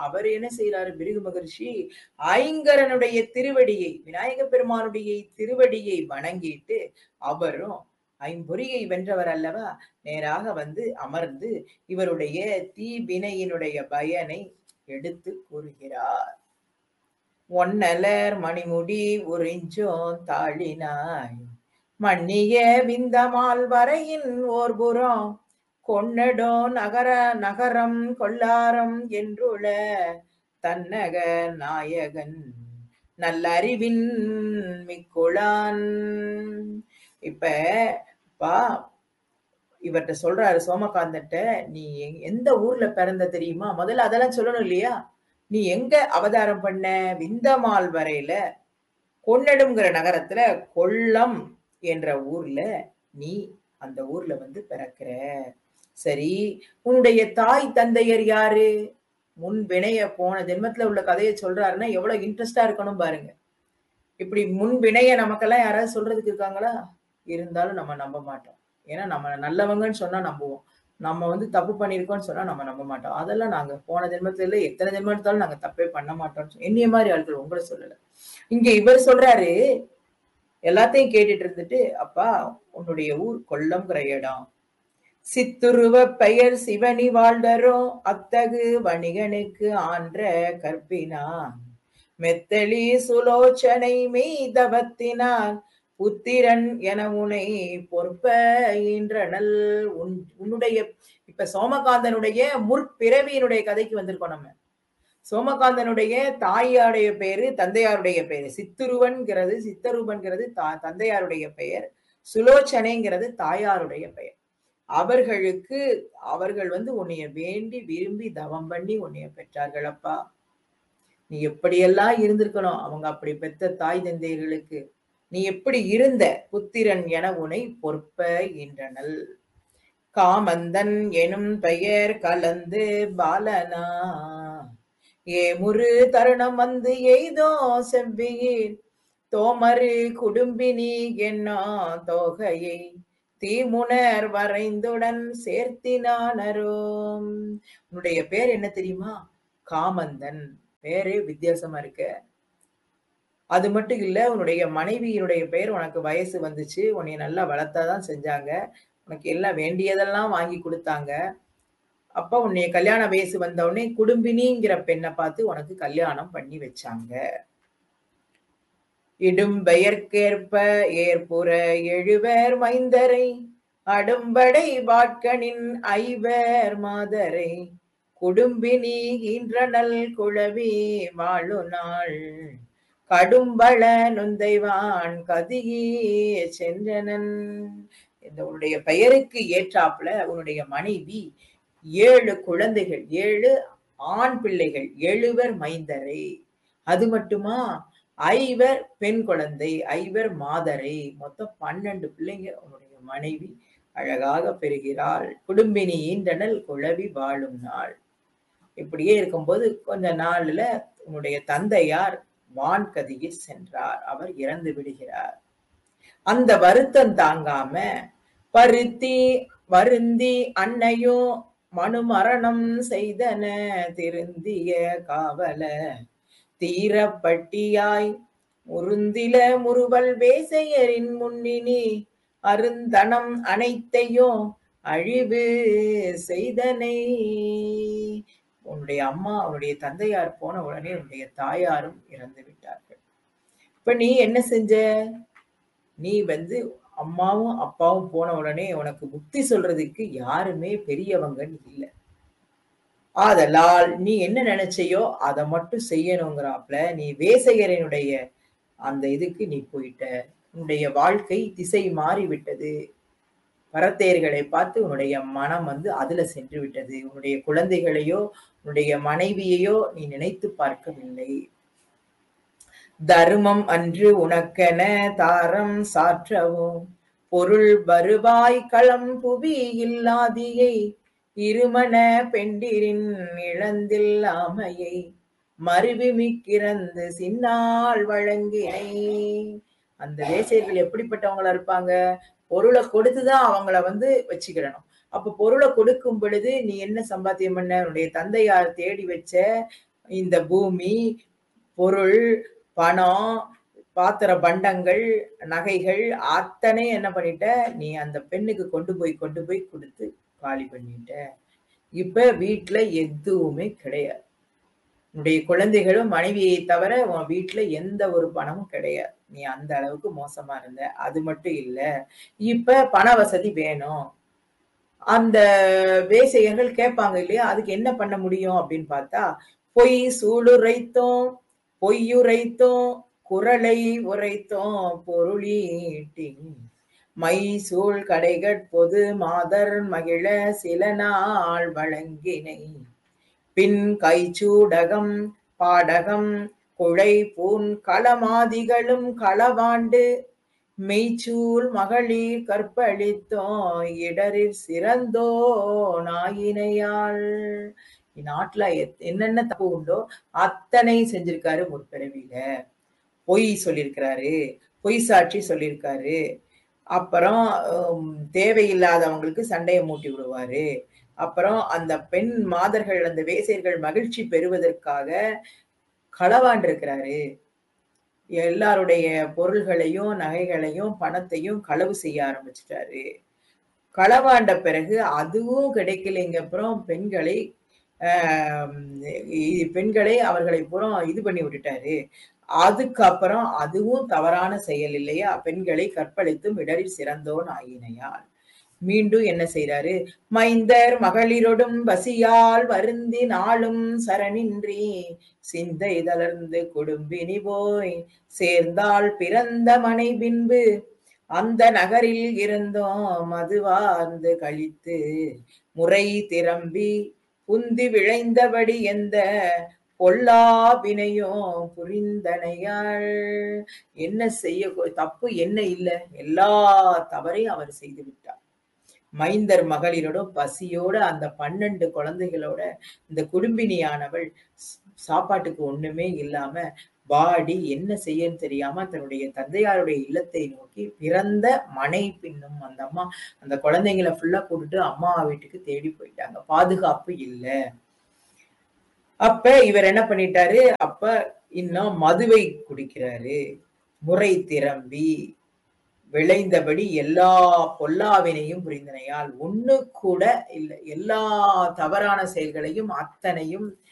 அவர் என்ன செய்யறாரு பிருகு மகர்ஷி ஐங்கரனுடைய திருவடியை விநாயக பெருமானுடைய திருவடியை வணங்கிட்டு அவரும் ஐம்பொறியை வென்றவர் அல்லவா நேராக வந்து அமர்ந்து இவருடைய தீவினையினுடைய பயனை எடுத்து கூறுகிறார் ஒன்னலர் மணிமுடி உறிஞ்சோன் தாழினாய் மன்னிய விந்தமால் வரையின் ஓர் புறம் கொன்னடோ நகர நகரம் கொல்லாரம் என்றுள தன்னக நாயகன் நல்லறிவின் மிக்குளான் இப்ப பா இவர்கிட்ட சொல்றாரு சோமகாந்தட்ட நீ எங்- எந்த ஊர்ல பிறந்த தெரியுமா முதல்ல அதெல்லாம் சொல்லணும் இல்லையா நீ எங்க அவதாரம் பண்ண விந்தமால் வரையில கொன்னடுங்கிற நகரத்துல கொல்லம் என்ற ஊர்ல நீ அந்த ஊர்ல வந்து பிறக்கிற சரி உன்னுடைய தாய் தந்தையர் யாரு முன் வினைய போன ஜென்மத்துல உள்ள கதையை சொல்றாருன்னா எவ்வளவு இன்ட்ரெஸ்டா இருக்கணும் பாருங்க இப்படி முன் வினைய நமக்கெல்லாம் யாராவது சொல்றதுக்கு இருக்காங்களா இருந்தாலும் நம்ம நம்ப மாட்டோம் ஏன்னா நம்ம நல்லவங்கன்னு சொன்னா நம்புவோம் நம்ம வந்து தப்பு பண்ணியிருக்கோம்னு சொன்னா நம்ம நம்ப மாட்டோம் அதெல்லாம் நாங்க போன ஜென்மத்துல இல்ல எத்தனை ஜென்மம் எடுத்தாலும் நாங்க தப்பே பண்ண மாட்டோம் என்னைய மாதிரி ஆட்கள் உங்களை சொல்லல இங்க இவர் சொல்றாரு எல்லாத்தையும் கேட்டுட்டு இருந்துட்டு அப்பா உன்னுடைய ஊர் கொல்லம்ங்கிற இடம் சித்துருவ பெயர் சிவனி வாழ்டரோ அத்தகு வணிகனுக்கு ஆன்ற கற்பினான் மெத்தளி சுலோச்சனை மெய்தவத்தினான் புத்திரன் என உனை பொறுப்ப ஈன்றனல் உன் உன்னுடைய இப்ப சோமகாந்தனுடைய முற்பிறவியினுடைய கதைக்கு வந்திருக்கோம் நம்ம சோமகாந்தனுடைய தாயாருடைய பேரு தந்தையாருடைய பேரு சித்துருவன்கிறது சித்தரூபன்கிறது தா- தந்தையாருடைய பெயர் சுலோச்சனைங்கிறது தாயாருடைய பெயர் அவர்களுக்கு அவர்கள் வந்து உன்னைய வேண்டி விரும்பி தவம் பண்ணி உன்னைய பெற்றார்கள் அப்பா நீ எப்படியெல்லாம் இருந்திருக்கணும் அவங்க அப்படி பெத்த தாய் தந்தையர்களுக்கு நீ எப்படி இருந்த புத்திரன் என உனை பொறுப்ப என்றனல் காமந்தன் எனும் பெயர் கலந்து பாலனா ஏமுரு தருணம் வந்து எய்தோ செவ்வியில் தோமரு குடும்பினி என்னோ தோகையை தீமுனர் வரைந்துடன் சேர்த்தினானரோம் உன்னுடைய பேர் என்ன தெரியுமா காமந்தன் பேரே வித்தியாசமா இருக்க அது மட்டும் இல்ல உன்னுடைய மனைவியினுடைய பெயர் உனக்கு வயசு வந்துச்சு உன்னை நல்லா வளர்த்தாதான் செஞ்சாங்க உனக்கு எல்லாம் வேண்டியதெல்லாம் வாங்கி கொடுத்தாங்க அப்ப உன்னைய கல்யாண வயசு வந்த உடனே குடும்பினிங்கிற பெண்ணை பார்த்து உனக்கு கல்யாணம் பண்ணி வச்சாங்க இடும் பெயர்க்கேற்ப ஏற்புற எழுவர் மைந்தரை அடும்படை வாட்கனின் ஐவர் மாதரை குடும்பினி ஈன்றனல் குழவி வாழு நாள் கடும்பள நுந்தைவான் கதியே சென்றனன் இந்த உன்னுடைய பெயருக்கு ஏற்றாப்புல உன்னுடைய மனைவி ஏழு குழந்தைகள் ஏழு ஆண் பிள்ளைகள் எழுவர் மைந்தரை அது மட்டுமா ஐவர் பெண் குழந்தை ஐவர் மாதரை மொத்தம் பன்னெண்டு பிள்ளைங்க உன்னுடைய மனைவி அழகாக பெறுகிறாள் குடும்பினி ஈன்றனல் குழவி வாழும் நாள் இப்படியே இருக்கும்போது கொஞ்ச நாள்ல உன்னுடைய தந்தையார் வான்கதிக்கு சென்றார் அவர் இறந்து விடுகிறார் அந்த வருத்தம் தாங்காம பருத்தி வருந்தி அன்னையும் மனுமரணம் செய்தன திருந்திய காவல தீரப்பட்டியாய் முருந்தில முறுவல் வேசையரின் முன்னினி அருந்தனம் அனைத்தையும் அழிவு செய்தனை உன்னுடைய அம்மா உன்னுடைய தந்தையார் போன உடனே உன்னுடைய தாயாரும் இறந்து விட்டார்கள் இப்ப நீ என்ன செஞ்ச நீ வந்து அம்மாவும் அப்பாவும் போன உடனே உனக்கு புத்தி சொல்றதுக்கு யாருமே பெரியவங்கன்னு இல்லை ஆதலால் நீ என்ன நினைச்சையோ அதை மட்டும் செய்யணுங்கிறாப்ல நீ வேசையரனுடைய அந்த இதுக்கு நீ போயிட்ட உன்னுடைய வாழ்க்கை திசை மாறி விட்டது பரத்தேர்களை பார்த்து உன்னுடைய மனம் வந்து அதுல சென்று விட்டது உன்னுடைய குழந்தைகளையோ உன்னுடைய மனைவியையோ நீ நினைத்து பார்க்கவில்லை தர்மம் அன்று உனக்கென தாரம் சாற்றவும் பொருள் வருவாய் களம் புவி இல்லாதியை இருமண பெண்டிரின் இழந்தில்லாமையை மருவி மிக்கிறந்து சின்னால் வழங்கினை அந்த தேசியர்கள் எப்படிப்பட்டவங்களா இருப்பாங்க பொருளை கொடுத்துதான் அவங்கள வந்து வச்சுக்கிடணும் அப்ப பொருளை கொடுக்கும் பொழுது நீ என்ன சம்பாத்தியம் பண்ண உன்னுடைய தந்தையார் தேடி வச்ச இந்த பூமி பொருள் பணம் பாத்திர பண்டங்கள் நகைகள் அத்தனை என்ன பண்ணிட்ட நீ அந்த பெண்ணுக்கு கொண்டு போய் கொண்டு போய் கொடுத்து காலி பண்ணிட்ட இப்ப வீட்டுல எதுவுமே கிடையாது உன்னுடைய குழந்தைகளும் மனைவியை தவிர உன் வீட்டுல எந்த ஒரு பணமும் கிடையாது நீ அந்த அளவுக்கு மோசமா இருந்த அது மட்டும் இல்ல இப்ப பண வசதி வேணும் அந்த வேசையர்கள் கேட்பாங்க இல்லையா அதுக்கு என்ன பண்ண முடியும் அப்படின்னு பார்த்தா பொய் சூளுரைத்தோம் பொய்யுரைத்தோம் குரலை உரைத்தோம் பொருளீட்டி மை சூழ் கடைகட் பொது மாதர் மகிழ சில நாள் வழங்கினை பின் கைச்சூடகம் பாடகம் குழை பூன் களமாதிகளும் களவாண்டு மெய்ச்சூல் மகளிர் கற்பழித்தோ இடரில் சிறந்தோ நாயினையாள் இந்நாட்டுல எத்- என்னென்ன தப்பு உண்டோ அத்தனை செஞ்சிருக்காரு முற்பிறவியில பொய் சொல்லியிருக்கிறாரு பொய் சாட்சி சொல்லியிருக்காரு அப்புறம் ஹம், தேவையில்லாதவங்களுக்கு சண்டையை மூட்டி விடுவாரு அப்புறம் அந்த பெண் மாதர்கள் அந்த வேசையர்கள் மகிழ்ச்சி பெறுவதற்காக களவாண்டிருக்கிறாரு எல்லாருடைய பொருள்களையும் நகைகளையும் பணத்தையும் களவு செய்ய ஆரம்பிச்சிட்டாரு களவாண்ட பிறகு அதுவும் கிடைக்கலைங்க அப்புறம் பெண்களை ஆஹ் இ- பெண்களை அவர்களை புறம் இது பண்ணி விட்டுட்டாரு அதுக்கப்புறம் அதுவும் தவறான செயல் இல்லையா பெண்களை கற்பழித்தும் இடரில் சிறந்தோன் ஆயினையால் மீண்டும் என்ன செய்றாரு மைந்தர் மகளிரொடும் பசியால் வருந்தி நாளும் சரணின்றி சிந்தை தளர்ந்து குடும்பினி போய் சேர்ந்தால் பிறந்த மனை பின்பு அந்த நகரில் இருந்தோம் மதுவார்ந்து கழித்து முறை திரம்பி புந்தி விழைந்தபடி எந்த பொல்லா வினையோ புரிந்தனையாள் என்ன செய்ய தப்பு என்ன இல்ல எல்லா தவறையும் அவர் செய்து விட்டார் மைந்தர் மகளிரோட பசியோட அந்த பன்னெண்டு குழந்தைகளோட இந்த குடும்பினியானவள் ஸ்- சாப்பாட்டுக்கு ஒண்ணுமே இல்லாம வாடி என்ன செய்யன்னு தெரியாம தன்னுடைய தந்தையாருடைய இல்லத்தை நோக்கி பிறந்த மனை பின்னும் அந்த அம்மா அந்த குழந்தைங்களை ஃபுல்லா கூட்டிட்டு அம்மா வீட்டுக்கு தேடி போயிட்டாங்க பாதுகாப்பு இல்ல அப்ப இவர் என்ன பண்ணிட்டாரு அப்ப இன்னும் மதுவை குடிக்கிறாரு முறை திரம்பி விளைந்தபடி எல்லா பொல்லாவினையும் புரிந்தனையால் ஒண்ணு கூட இல்லை எல்லா தவறான செயல்களையும் அத்தனையும்